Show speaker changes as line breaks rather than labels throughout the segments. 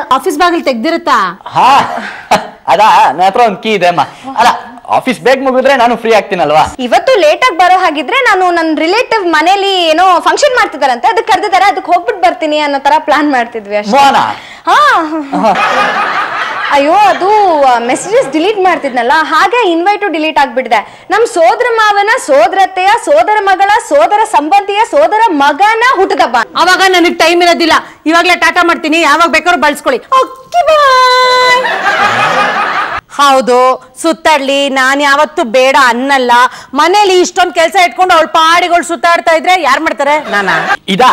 Office ಬಾಗಿಲು ತೆಗ್ದಿರುತ್ತಾ
ಹಾ ಅದಾ ನನ್ನ ಹತ್ರ ಒಂದು ಕೀ ಇದೆ ಅಮ್ಮ ಅಲ್ಲ ಆಫೀಸ್ ಬೇಗ ಮುಗಿದ್ರೆ ನಾನು ಫ್ರೀ ಆಗ್ತೀನಲ್ವಾ
ಇವತ್ತು ಲೇಟ್ ಆಗಿ ಬರೋ ಹಾಗಿದ್ರೆ ನಾನು ನನ್ನ ರಿಲೇಟಿವ್ ಮನೇಲಿ ಏನೋ ಫಂಕ್ಷನ್ ಮಾಡ್ತಿದಾರಂತೆ ಅದಕ್ಕೆ ಕರೆದಿದ್ದಾರೆ ಅದಕ್ಕೆ ಹೋಗ್ಬಿಟ್ಟು ಬರ್ತೀನಿ ಅನ್ನೋ ತರ ಪ್ಲಾನ್ ಮಾಡ್ತಿದ್ವಿ ಅಷ್ಟೇ
ಮೋಹನ
ಹಾ ಅಯ್ಯೋ ಅದು ಮೆಸೇಜಸ್ ಡಿಲೀಟ್ ಮಾಡ್ತಿದ್ನಲ್ಲ ಹಾಗೆ ಇನ್ವೈಟು ಡಿಲೀಟ್ ಆಗ್ಬಿಟ್ಟಿದೆ ನಮ್ ಸೋದರ ಮಾವನ ಸೋದರತೆಯ ಸೋದರ ಮಗಳ ಸೋದರ ಸಂಬಂಧಿಯ ಸೋದರ ಮಗನ ಹುಟ್ಟದಬ್ಬ
ಅವಾಗ ನನಗೆ ಟೈಮ್ ಇರೋದಿಲ್ಲ ಇವಾಗ್ಲೇ ಟಾಟಾ ಮಾಡ್ತೀನಿ ಯಾವಾಗ ಬೇಕಾದ್ರೂ ಬಳಸ್ಕೊಳ್ಳಿ ಓಕೆ ಬಾಯ್ ಹೌದು ಸುತ್ತಾಡ್ಲಿ ನಾನು ಯಾವತ್ತು ಬೇಡ ಅನ್ನಲ್ಲ ಮನೇಲಿ ಇಷ್ಟೊಂದು ಕೆಲಸ ಇಟ್ಕೊಂಡು ಅವಳ ಪಾಡಿಗಳು ಸುತ್ತಾಡ್ತಾ ಇದ್ರೆ ಯಾರು ಮಾಡ್ತಾರೆ ನಾನಾ
ಇದಾ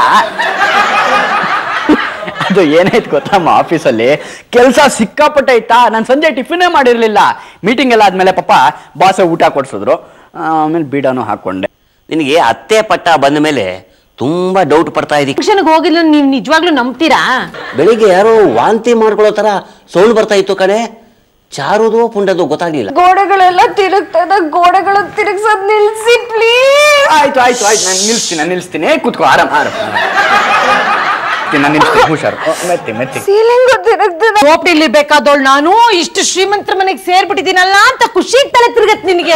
ಅದು ಏನಾಯ್ತು ಗೊತ್ತಮ್ಮ ಆಫೀಸಲ್ಲಿ ಕೆಲಸ ಸಿಕ್ಕಾಪಟ್ಟೆ ಐತಾ ನಾನು ಸಂಜೆ ಟಿಫಿನೇ ಮಾಡಿರ್ಲಿಲ್ಲ ಮೀಟಿಂಗ್ ಎಲ್ಲ ಆದ್ಮೇಲೆ ಪಾಪ ಬಾಸ ಊಟ ಕೊಡ್ಸಿದ್ರು ಆಮೇಲೆ ಬೀಡಾನು ಹಾಕೊಂಡೆ
ನಿನಗೆ ಅತ್ತೆ ಪಟ್ಟ ಬಂದ ಮೇಲೆ ತುಂಬಾ ಡೌಟ್ ಪಡ್ತಾ ಇದೀವಿ
ಫಂಕ್ಷನ್ಗೆ ಹೋಗಿಲ್ಲ ನೀವು ನಿಜವಾಗ್ಲೂ ನಂಬ್ತೀರಾ
ಬೆಳಿಗ್ಗೆ ಯಾರೋ ವಾಂತಿ ಮಾಡ್ಕೊಳ್ಳೋ ತರ ಸೌಂಡ್ ಬರ್ತಾ ಇತ್ತು ಕಣೆ ಚಾರುದು ಪುಂಡದು ಗೊತ್ತಾಗ್ಲಿಲ್ಲ
ಗೋಡೆಗಳೆಲ್ಲ ತಿರುಗ್ತದ ಗೋಡೆಗಳು ತಿರುಗ್ಸೋದ್ ನಿಲ್ಸಿ ಪ್ಲೀಸ್
ಆಯ್ತು ಆಯ್ತು ಆಯ್ತು ನಾನು ನಿಲ್ಸ್ತೀನಿ ನಾನು ನಿಲ್ಸ್ತೀನಿ ಏ, ಕೂತ್ಕೋ ಆರಾಮ್ ಆರಾಮ್ ನಾನು ನಿಲ್ಸ್ತೀನಿ ಹುಷಾರು ಓ, ಮೆತ್ತಿ ಮೆತ್ತಿ
ಸೀಲಿಂಗ್ ತಿರುಗ್ತದ
ಹೋಪ್ಡಿಲಿ ಬೇಕಾದವಳು ನಾನು ಇಷ್ಟು ಶ್ರೀಮಂತರ ಮನೆಗೆ ಸೇರ್ಬಿಟ್ಟಿದ್ದೀನಲ್ಲ ಅಂತ ಖುಷಿ ತಲೆ ತಿರುಗತ್ ನಿನಗೆ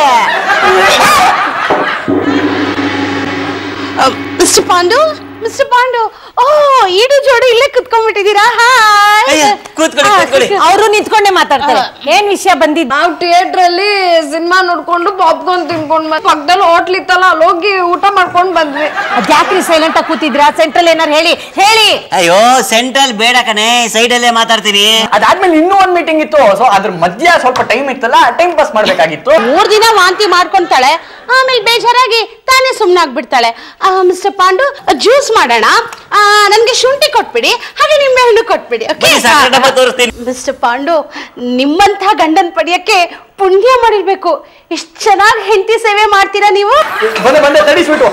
ಮಿಸ್ಟರ್ ಪಾಂಡು ಮಿಸ್ಟರ್ ಪಾಂಡು ಓ ಈಡು ಜೋಡಿ ಇಲ್ಲೇ ಕುತ್ಕೊಂಡ್ಬಿಟ್ಟಿದ್ದೀರಾ
ಅಯ್ಯ, ಕೂತ್ಕೊಳ್ಳಿ, ಕೂತ್ಕೊಳ್ಳಿ.
ಅವರು ನಿಂತ್ಕೊಂಡೆ ಮಾತಾಡ್ತಾರೆ ಏನ್ ವಿಷಯ ಬಂದಿದ್ದು
ನಾವು ಥಿಯೇಟರ್ ಅಲ್ಲಿ ಸಿನಿಮಾ ನೋಡ್ಕೊಂಡು ಪಾಪ್ಕಾರ್ನ್ ತಿನ್ಕೊಂಡ್ ಬಂದ್ ಪಕ್ಕದಲ್ಲಿ ಹೋಟ್ಲ್ ಇತ್ತಲ್ಲ ಅಲ್ಲಿ ಹೋಗಿ ಊಟ ಮಾಡ್ಕೊಂಡ್ ಬಂದ್ವಿ
ಯಾಕ್ರಿ ಸೈಲೆಂಟ್ ಆಗಿ ಕೂತಿದ್ರಾ ಸೆಂಟ್ರಲ್ ಏನಾರು ಹೇಳಿ ಹೇಳಿ
ಅಯ್ಯೋ ಸೆಂಟ್ರಲ್ ಬೇಡ ಕಣೆ ಸೈಡಲ್ಲೇ ಮಾತಾಡ್ತೀನಿ
ಅದಾದ್ಮೇಲೆ ಇನ್ನೂ ಒಂದು ಮೀಟಿಂಗ್ ಇತ್ತು ಸೊ ಅದ್ರ ಮಧ್ಯ ಸ್ವಲ್ಪ ಟೈಮ್ ಇತ್ತಲ್ಲ ಟೈಮ್ ಪಾಸ್ ಮಾಡ್ಬೇಕಾಗಿತ್ತು
ಮೂರ್ ದಿನ ವಾಂತಿ ಮಾಡ್ಕೊಂತಾಳೆ ಆಮೇಲೆ ಬೇಜಾರಾಗಿ ತಾನೇ ಸುಮ್ಮನಾಗ್ಬಿಡ್ತಾಳೆ ಮಿಸ್ಟರ್ ಪಾಂಡು ಜ್ಯೂಸ್ ಮಾಡೋಣ ಆ, ನನ್ಗೆ ಶುಂಠಿ ಕೊಟ್ಬಿಡಿ ಹಾಗೆ ನಿಂಬೆ ಹಣ್ಣು ಕೊಟ್ಬಿಡಿ
ಬನ್ನಿ, ಸಕ್ಕರೆ ಡಬ್ಬ ತೋರಿಸ್ತೀನಿ.
ಮಿಸ್ಟರ್ ಪಾಂಡು ನಿಮ್ಮಂಥ ಗಂಡನ್ ಪಡೆಯಕ್ಕೆ ಪುಣ್ಯ ಮಾಡಿರ್ಬೇಕು ಇಷ್ಟು ಚೆನ್ನಾಗಿ ಹೆಂಡತಿ ಸೇವೆ ಮಾಡ್ತೀರಾ ನೀವು
ಬಂದೆ ಬಂದೆ ತಡಿಸ್ಬಿಟ್ಟು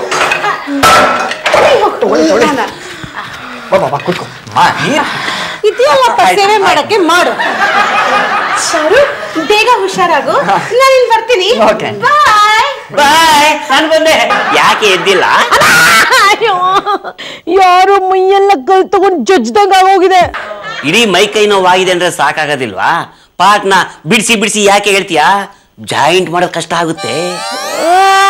ಬಾ ಬಾ ಬಾ ಕೂತ್ಕೋ ಮಾ ನೀರ್
ಇದೆಯಲ್ಲಪ್ಪ ಸೇವೆ ಮಾಡಕ್ಕೆ ಮಾಡು ಸರು ಬೇಗ ಹುಷಾರಾಗು ನಾನು ಇಲ್ಲಿ ಬರ್ತೀನಿ
Okay.
ಬಾಯ್
ಬಾಯ್ ನಾನು ಬಂದೆ ಯಾಕೆ ಎದ್ದಿಲ್ಲ
ಅಯ್ಯೋ ಯಾರು ಮೈಯೆಲ್ಲ ಕೈ ತಗೊಂಡ್ ಜಜ್ದಂಗ ಆಗೋಗಿದೆ
ಇಡೀ ಮೈ ಕೈ ನೋವಾಗಿದೆ ಅಂದ್ರೆ ಸಾಕಾಗೋದಿಲ್ವಾ ಪಾಟ್ನ ಬಿಡಿಸಿ ಬಿಡಿಸಿ ಯಾಕೆ ಹೇಳ್ತೀಯಾ ಜಾಯಿಂಟ್ ಮಾಡೋದು ಕಷ್ಟ ಆಗುತ್ತೆ
ಆ,